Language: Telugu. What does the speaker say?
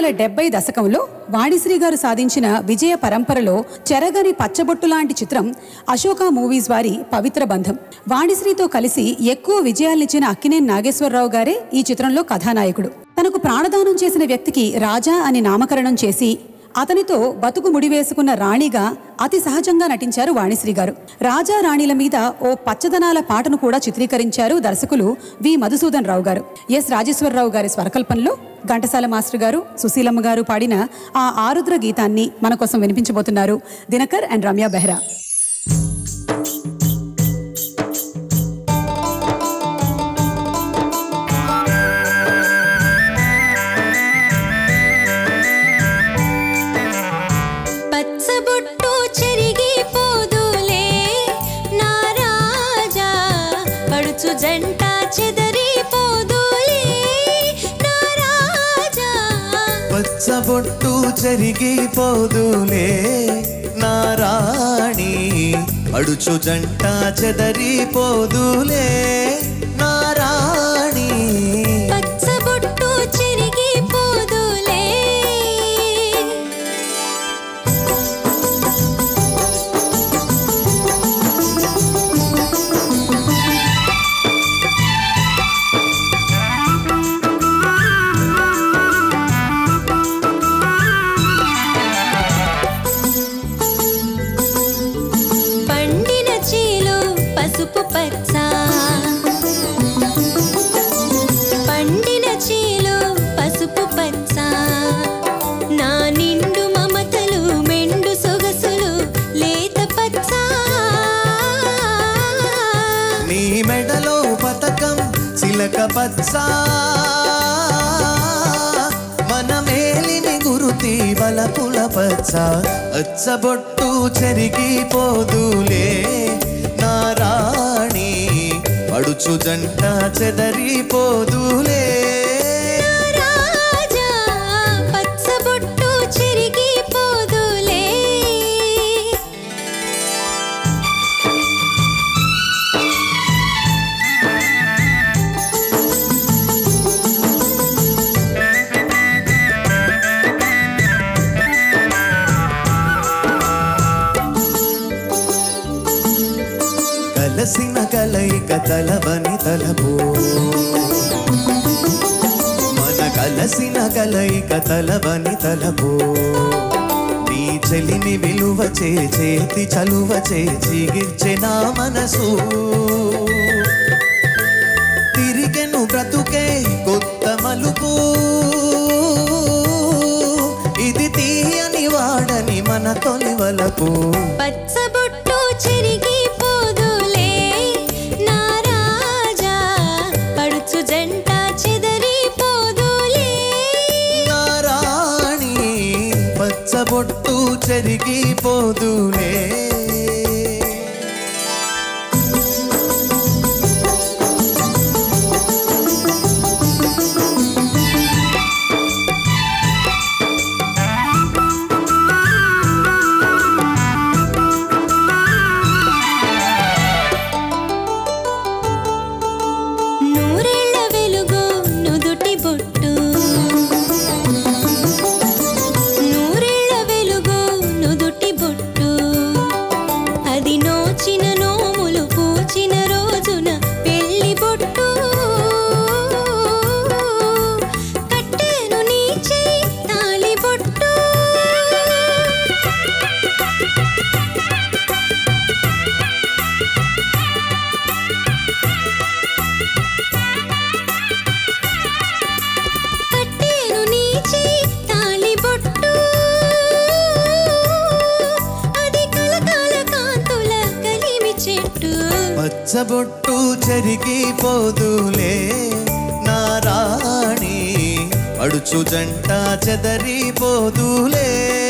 డెబ్బై దశకంలో వాణిశ్రీ గారు సాధించిన విజయ పరంపరలో చెరగని పచ్చబొట్టు లాంటి చిత్రం అశోక మూవీస్ వారి పవిత్ర బంధం వాణిశ్రీతో కలిసి ఎక్కువ విజయాలనిచ్చిన అక్కినేని నాగేశ్వరరావు గారే ఈ చిత్రంలో కథానాయకుడు తనకు ప్రాణదానం చేసిన వ్యక్తికి రాజా అని నామకరణం చేసి అతనితో బతుకు ముడివేసుకున్న రాణిగా అతి సహజంగా నటించారు వాణిశ్రీ గారు రాజా రాణిల మీద ఓ పచ్చదనాల పాటను కూడా చిత్రీకరించారు దర్శకులు వి మధుసూదన్ రావు గారు ఎస్ రాజేశ్వరరావు గారి స్వరకల్పనలో ఘంటసాల మాస్టర్ గారు సుశీలమ్మ గారు పాడిన ఆ ఆరుద్ర గీతాన్ని మన కోసం వినిపించబోతున్నారు దినకర్ అండ్ రమ్య బెహ్రా పచ్చబొట్టు చెరిగిపోదులే నా రాజా పడుచు జంట చెదరిపోదులే నా రాజా పచ్చబొట్టు చెరిగిపోదులే నా రాణి అడుచు జంట చెదరిపోదులే నా రాణి పచ్చబొట్టు చెరిగిపోదులే పండిన చీలు పసుపు పచ్చ పండిన చీలు పసుపు పచ్చ నా నిండు మమతలు మెండు సొగసులు లేత పచ్చ నీ మెడలో పతకం చిలక పచ్చ మన మేలిని గురుతి వలపుల పచ్చ అచ్చబొట్టు చెరిగిపోదులే నా రాణి పడుచు జంట చెదరిపోదులే రాజా పచ్చబొట్టు చెరిగిపోదులే కలసిన కలయిక తలవని తలపు మన కలసిన కలయిక తలవని తలపు నీ చెలిని విలువ చే చేతి చలువ చే చిగిర్చె నా మనసు తిరిగెను బ్రతుకే కొత్త మలుపు ఇది తీయని వాడని మన తొలి వలపు పచ్చబొట్టు చెరిగిపోదులే నా రాజా పడుచు జంట చెదరిపోదులే నా రాణి పచ్చబొట్టు చెరిగిపోదులే నూరేళ్ల వెలుగు నుదుటి బొట్టు నూరేళ్ల వెలుగు నుదుటి బొట్టు అది నోచిన నోములు పూచిన రోజున పెళ్లి బొట్టు కట్టెను నీ చేయి తాళి బొట్టు కట్టెను నీ చేయి తాళి బొట్టు అది కలకాల కాంతుల కలిమి చెట్టు పచ్చబొట్టు చెరిగిపోదులే నా రాణి అడుచు జంట చెదరిపోదులే